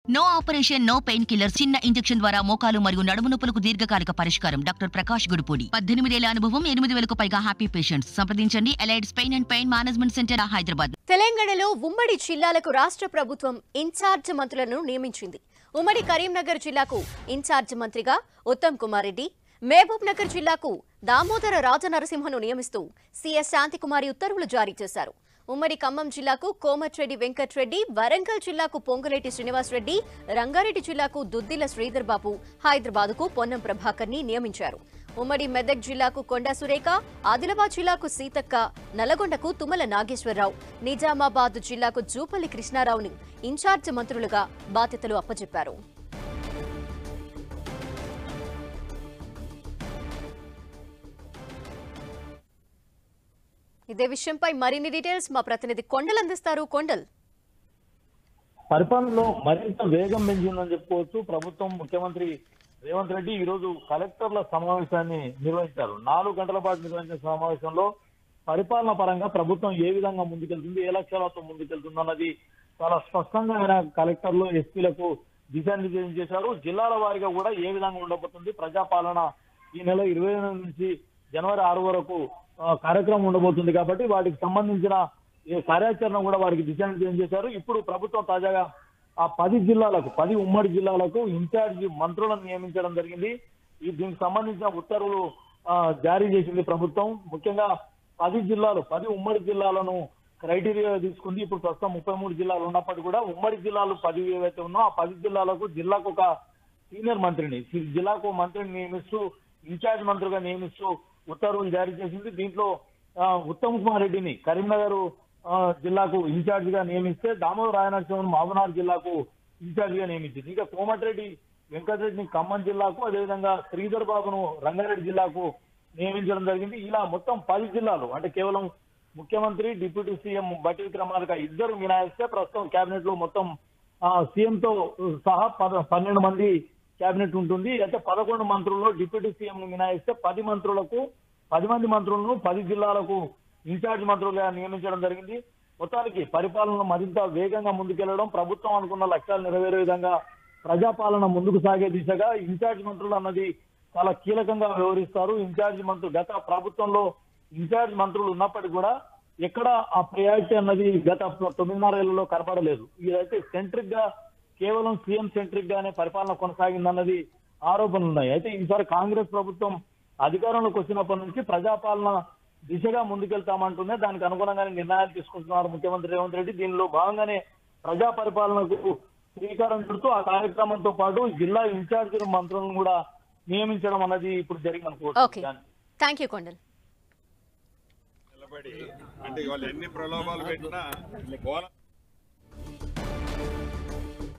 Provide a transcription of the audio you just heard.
no operation no pain killer చిన్న injection ద్వారా మోకాలు మరియు నడుము నొప్పులకు దీర్ఘకాలిక పరిష్కారం డాక్టర్ ప్రకాష్ గుడిపూడి పద్దెనిమిదేళ్ల అనుభవం ఎనిమిది వేలకు పైగా హ్యాపీ పేషెంట్స్ సంప్రదించండి Allied's pain and pain management centre Hyderabad తెలంగాణలో ఉమ్మడి జిల్లాలకు రాష్ట్ర ప్రభుత్వం ఇన్ఛార్జ్ మంత్రులను నియమించింది ఉమ్మడి కరీంనగర్ జిల్లాకు ఇన్ఛార్జ్ మంత్రిగా ఉత్తమ్ కుమార్ రెడ్డి మహబూబ్ నగర్ జిల్లాకు దామోదర రాజనరసింహను నియమిస్తూ సీఎస్ శాంతికుమారి ఉత్తర్వులు జారీ చేశారు ఉమ్మడి ఖమ్మం జిల్లాకు కోమటిరెడ్డి వెంకట్రెడ్డి వరంగల్ జిల్లాకు పొంగులేటి శ్రీనివాస్ రెడ్డి రంగారెడ్డి జిల్లాకు దుద్దిల శ్రీధర్ బాబు హైదరాబాద్కు పొన్నం ప్రభాకర్ ని నియమించారు ఉమ్మడి మెదక్ జిల్లాకు కొండా సురేఖ ఆదిలాబాద్ జిల్లాకు సీతక్క నల్లగొండకు తుమ్మల నాగేశ్వరరావు నిజామాబాద్ జిల్లాకు జూపల్లి కృష్ణారావుని ఇన్ఛార్జ్ మంత్రులుగా బాధ్యతలు అప్పచెప్పారు ఇదే విషయంపై మరిన్ని డీటెయిల్స్ మా ప్రతినిధి కొండలు అందిస్తారు కొండల్ పరిపాలనలో మరింత వేగం పెంచిందని చెప్పుకోవచ్చు ప్రభుత్వం ముఖ్యమంత్రి రేవంత్ రెడ్డి ఈ రోజు కలెక్టర్ల సమావేశాన్ని నిర్వహించారు నాలుగు గంటల పాటు నిర్వహించిన సమావేశంలో పరిపాలన పరంగా ప్రభుత్వం ఏ విధంగా ముందుకెళ్తుంది ఏ లక్ష్యాలతో ముందుకెళ్తుంది అన్నది చాలా స్పష్టంగా ఆయన కలెక్టర్లు ఎస్పీలకు దిశానిర్దేశం చేశారు జిల్లాల వారీగా కూడా ఏ విధంగా ఉండబోతుంది ప్రజాపాలన ఈ నెల ఇరవై ఎనిమిది నుంచి జనవరి ఆరు వరకు ఆ, కార్యక్రమం ఉండబోతుంది కాబట్టి వాటికి సంబంధించిన ఈ కార్యాచరణ కూడా వారికి దిశానిర్దేశం చేశారు ఇప్పుడు ప్రభుత్వం తాజాగా ఆ పది జిల్లాలకు పది ఉమ్మడి జిల్లాలకు ఇన్ఛార్జి మంత్రులను నియమించడం జరిగింది ఈ దీనికి సంబంధించిన ఉత్తర్వులు ఆ, జారీ చేసింది ప్రభుత్వం ముఖ్యంగా పది జిల్లాలు పది ఉమ్మడి జిల్లాలను క్రైటీరియా తీసుకుంది ఇప్పుడు ప్రస్తుతం ముప్పై మూడు జిల్లాలు ఉన్నప్పటికీ కూడా ఉమ్మడి జిల్లాలు పది ఏవైతే ఉన్నాయో ఆ పది జిల్లాలకు జిల్లాకు ఒక సీనియర్ మంత్రిని సి- జిల్లాకు మంత్రిని నియమిస్తూ ఇన్ఛార్జ్ మంత్రిగా నియమిస్తూ ఉత్తర్వులు జారీ చేసింది దీంట్లో ఆ, ఉత్తమ్ కుమార్ రెడ్డిని కరీంనగర్ ఆ, జిల్లాకు ఇన్ఛార్జ్ గా నియమిస్తే దామోదర రాయనరసింహన్ మహబూబ్నగర్ జిల్లాకు ఇన్ఛార్జ్ గా నియమించింది ఇంకా కోమటిరెడ్డి వెంకటరెడ్డిని ఖమ్మం జిల్లాకు అదేవిధంగా శ్రీధర్ బాబును రంగారెడ్డి జిల్లాకు నియమించడం జరిగింది ఇలా మొత్తం పది జిల్లాలు అంటే కేవలం ముఖ్యమంత్రి డిప్యూటీ సీఎం బట్టి విక్రమార్క ఇద్దరు మినాయిస్తే ప్రస్తుతం కేబినెట్ లో మొత్తం సీఎం తో సహా పద- పన్నెండు మంది కేబినెట్ ఉంటుంది అయితే పదకొండు మంత్రుల్లో డిప్యూటీ సీఎం ను మినాయిస్తే పది మంత్రులకు పది మంది మంత్రులను పది జిల్లాలకు ఇన్ఛార్జ్ మంత్రులుగా నియమించడం జరిగింది మొత్తానికి పరిపాలన మరింత వేగంగా ముందుకెళ్లడం ప్రభుత్వం అనుకున్న లక్ష్యాలు నెరవేరే విధంగా ప్రజాపాలన ముందుకు సాగే దిశగా ఇన్ఛార్జ్ మంత్రులు అన్నది చాలా కీలకంగా వ్యవహరిస్తారు ఇన్ఛార్జ్ మంత్రులు గత ప్రభుత్వంలో ఇన్ఛార్జ్ మంత్రులు ఉన్నప్పటికీ కూడా ఎక్కడ ఆ ప్రయారిటీ అన్నది గత తొమ్మిదిన్నరేళ్లలో కనపడలేదు ఇదైతే సెంట్రిక్ గా కేవలం సీఎం సెంట్రిక్ గానే పరిపాలన కొనసాగిందన్నది ఆరోపణలు ఉన్నాయి అయితే ఈసారి కాంగ్రెస్ ప్రభుత్వం అధికారంలోకి వచ్చినప్పటి నుంచి ప్రజాపాలన దిశగా ముందుకెళ్తామంటూనే దానికి అనుగుణంగానే నిర్ణయాలు తీసుకుంటున్నారు ముఖ్యమంత్రి రేవంత్ రెడ్డి దీనిలో భాగంగానే ప్రజా పరిపాలనకు శ్రీకారం చుడుతూ ఆ కార్యక్రమంతో పాటు జిల్లా ఇన్ఛార్జ్ మంత్రులను కూడా నియమించడం అన్నది ఇప్పుడు ఓకే జరిగిందనుకోవచ్చు థ్యాంక్ యూ కొండల్ నిలబడి అంటే వాళ్ళు ఎన్ని ప్రలోభాలు పెట్టినా పోల